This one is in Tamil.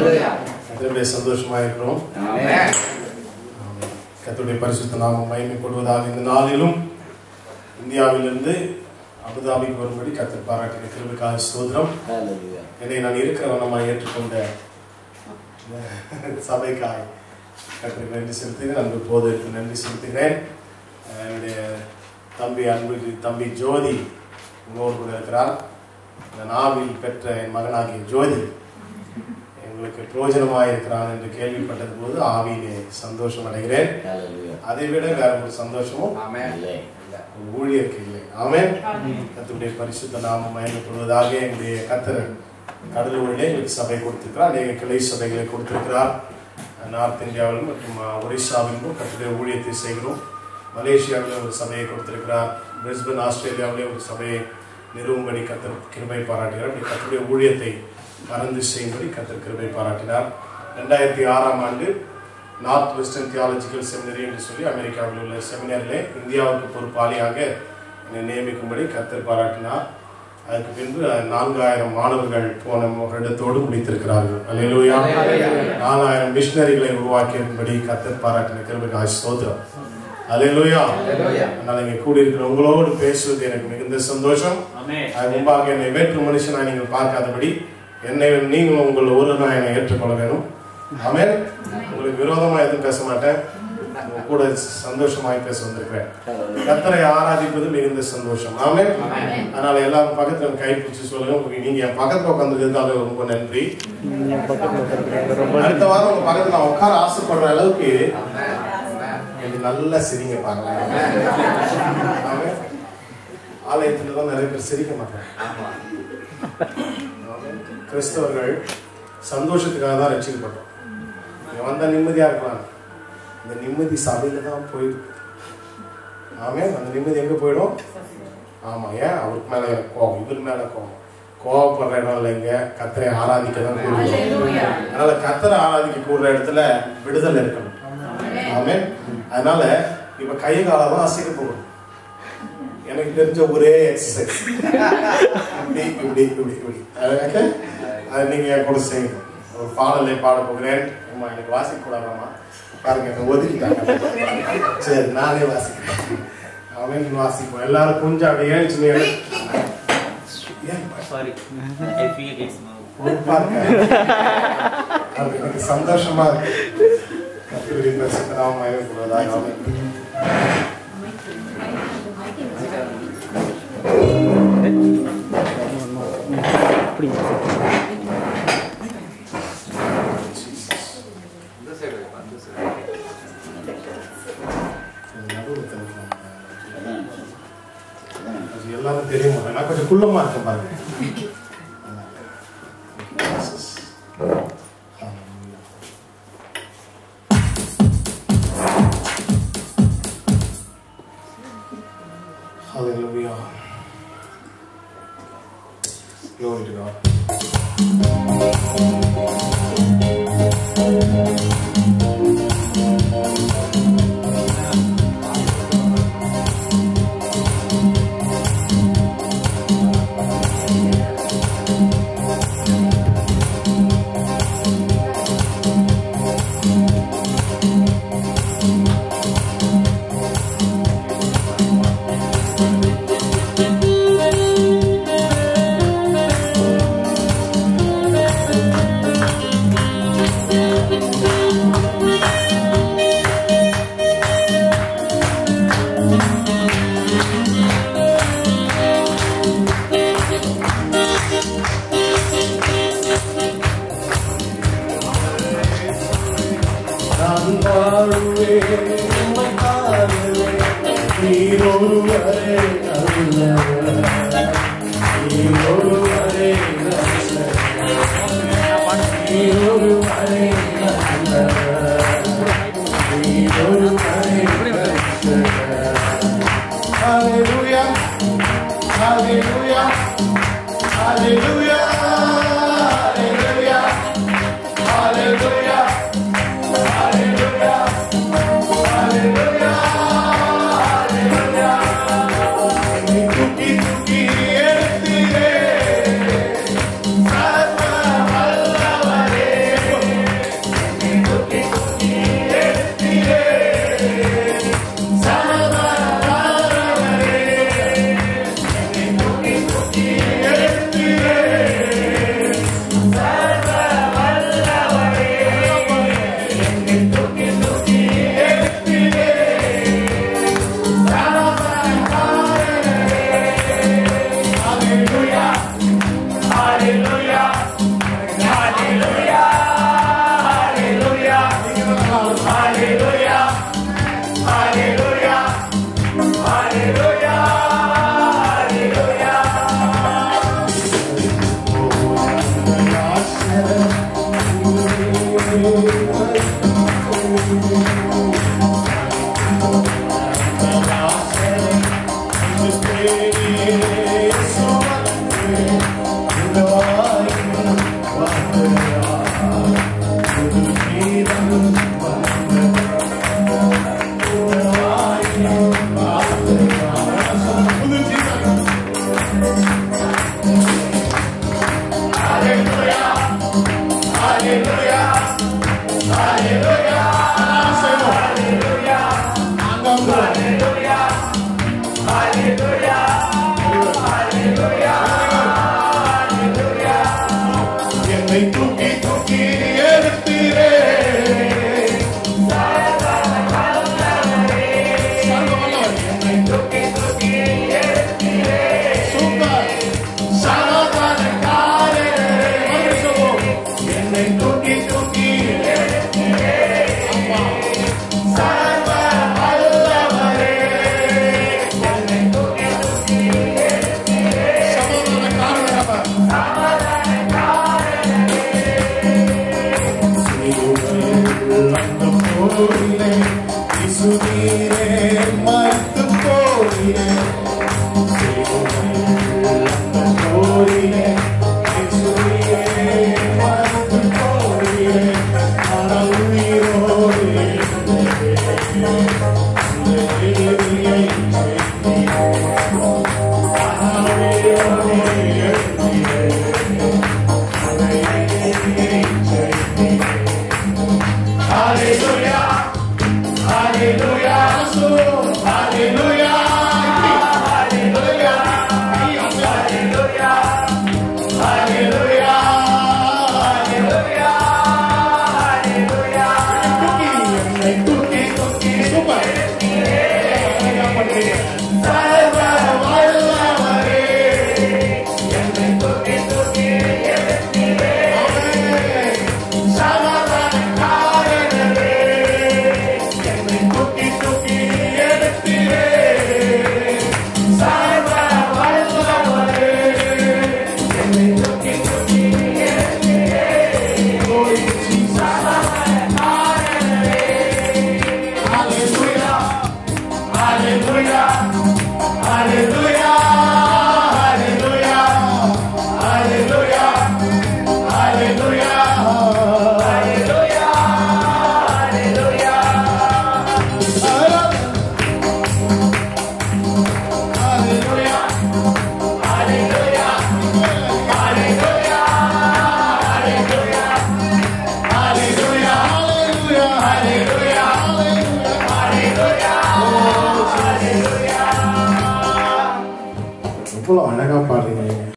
கத்தருடைய சந்தோஷமா இருக்கிறோம் ஆமென். கத்தருடைய பரிசுத்த நாமம் மகிமைப்படுவதாக இந்த நாளிலும் இந்தியாவிலிருந்து அபுதாபிக்கு வரும்படி கத்தர் பாராட்டின கிருபைக்காக ஸ்தோத்திரம் Hallelujah. என்னை நான் இருக்கிறவனமாய் ஏற்றுக்கொண்ட சபைக்காய் கத்தருக்கு நன்றி செலுத்துகிறேன் அன்பு போதற்கு நன்றி செலுத்துகிறேன் அஹ் என்னுடைய தம்பி அன்பு தம்பி ஜோதி உங்களோடு கூட இருக்கிறார் இந்த நாவில் பெற்ற என் மகனாகிய ஜோதி எங்களுக்கு பிரயோஜனமாக இருக்கிறான் என்று கேள்விப்பட்டது போது ஆவியிலே சந்தோஷம் அடைகிறேன் Hallelujah. அதை விட வேற ஒரு சந்தோஷமும் இல்லை. ஒரு ஊழியருக்கு இல்லை ஆமென் கத்துடைய பரிசுத்த நாமம் மயங்கப்படுவதாக எங்களுடைய கத்தர் கடலூரிலே எங்களுக்கு சபை கொடுத்திருக்கிறார் அநேக கிளை சபைகளை கொடுத்திருக்கிறார் நார்த் இந்தியாவிலும் மற்றும் ஒரிசாவிலும் கத்துடைய ஊழியத்தை செய்கிறோம் மலேசியாவில் ஒரு சபையை கொடுத்திருக்கிறார் பிரிஸ்பன் ஆஸ்திரேலியாவிலே ஒரு சபையை நிறுவும்படி கத்தர் கிருபை பாராட்டுகிறார் அப்படி கத்தருடைய ஊழியத்தை மறந்து செய்யும்படி கத்தர் கிருபை பாராட்டினார் ரெண்டாயிரத்தி ஆறாம் ஆண்டு நார்த் வெஸ்டர்ன் தியாலஜிக்கல் செமினரி என்று சொல்லி அமெரிக்காவில் உள்ள செமினரிலே இந்தியாவுக்கு பொறுப்பாளியாக என்னை நியமிக்கும்படி கத்தர் பாராட்டினார் அதுக்கு பின்பு நான்காயிரம் மாணவர்கள் போன வருடத்தோடு முடித்திருக்கிறார்கள் அல்லேலூயா நாலாயிரம் மிஷினரிகளை உருவாக்கியபடி கத்தர் பாராட்டின கிருபைக்காக ஸ்தோத்திரம் அல்லேலூயா அதனால இங்க கூடியிருக்கிற உங்களோடு பேசுவது எனக்கு மிகுந்த சந்தோஷம் அது முன்பாக என்னை வேற்று மனுஷனாய் நீங்கள் பார்க்காதபடி என்னை நீங்களும் உங்கள் ஒரு என்னை ஏற்றுக்கொள்ள வேணும் ஆமென் உங்களுக்கு விரோதமா எதுவும் பேச மாட்டேன் உங்க கூட சந்தோஷமாய் பேச வந்திருக்கிறேன் Hallelujah. கத்தரை ஆராதிப்பது மிகுந்த சந்தோஷம் ஆமென் அதனால எல்லாரும் பக்கத்துல கை பிடிச்சு சொல்லுங்க உங்களுக்கு நீங்க என் பக்கத்துல உட்காந்துருக்கிறதுக்காக ரொம்ப நன்றி அடுத்த வாரம் உங்க பக்கத்துல நான் உட்கார ஆசைப்படுற அளவுக்கு எனக்கு நல்லா சிரிங்க பாருங்க ஆமென். ஆலயத்துல தான் நிறைய பேர் சிரிக்க மாட்டாங்க ஆமென். கிறிஸ்தவர்கள் சந்தோஷத்துக்காக தான் ரசிக்கப்பட்டோம் இங்க வந்தா நிம்மதியா இருக்கலாம் இந்த நிம்மதி சபையில தான் போயிடும் ஆமே அந்த நிம்மதி எங்க போயிடும் ஆமா ஏன் அவருக்கு மேல எனக்கு கோபம் இவர் மேல கோபம் கோவப்படுற இடம் இல்லைங்க கத்தரை ஆராதிக்க தான் கூடுதல் அதனால கத்தரை ஆராதிக்க கூடுற இடத்துல விடுதலை இருக்கணும் ஆமே அதனால இப்ப கை காலெல்லாம் அசைக்க போகணும் எனக்கு தெரிஞ்ச ஒரே எக்ஸசைஸ் இப்படி இப்படி இப்படி இப்படி அது okay? அது நீங்க என் கூட செய்யணும் ஒரு பாடலை பாட போகிறேன் அம்மா எனக்கு வாசிக்க கூடாதாம்மா பாருங்க என்னை ஒதுக்கிட்டாங்க சரி நானே வாசிக்கிறேன் அவன் வாசிப்போம் எல்லாரும் கொஞ்சம் அப்படி ஏன் ஏன் Sorry, I feel it's now. பொறுப்பா இருக்க. அது எனக்கு சந்தோஷமா இருக்கு கத்திரி பரிசுத்தராம மயங்கக்கூடாதாக ஆமென். இது நடுவுல தெரியுமா? அது எல்லாரும் தெரியும் நான் கொஞ்சம் குள்ளமா இருக்கேன் பாருங்க Jesus. Hallelujah. Hallelujah. Glory to God. நான் வாழுவேன் உம்மை பாடுவேன் நீர் ஒருவரே நல்லவர் நீர் ஒருவரே நல்லவர் நீர் ஒருவரே நல்லவர் நீர் ஒருவரே நல்லவர் Hallelujah Hallelujah Hallelujah Hallelujah Hallelujah தூக்கி தூக்கி எடுத்தீரே சர்வ வல்லவரே Hallelujah. Hallelujah.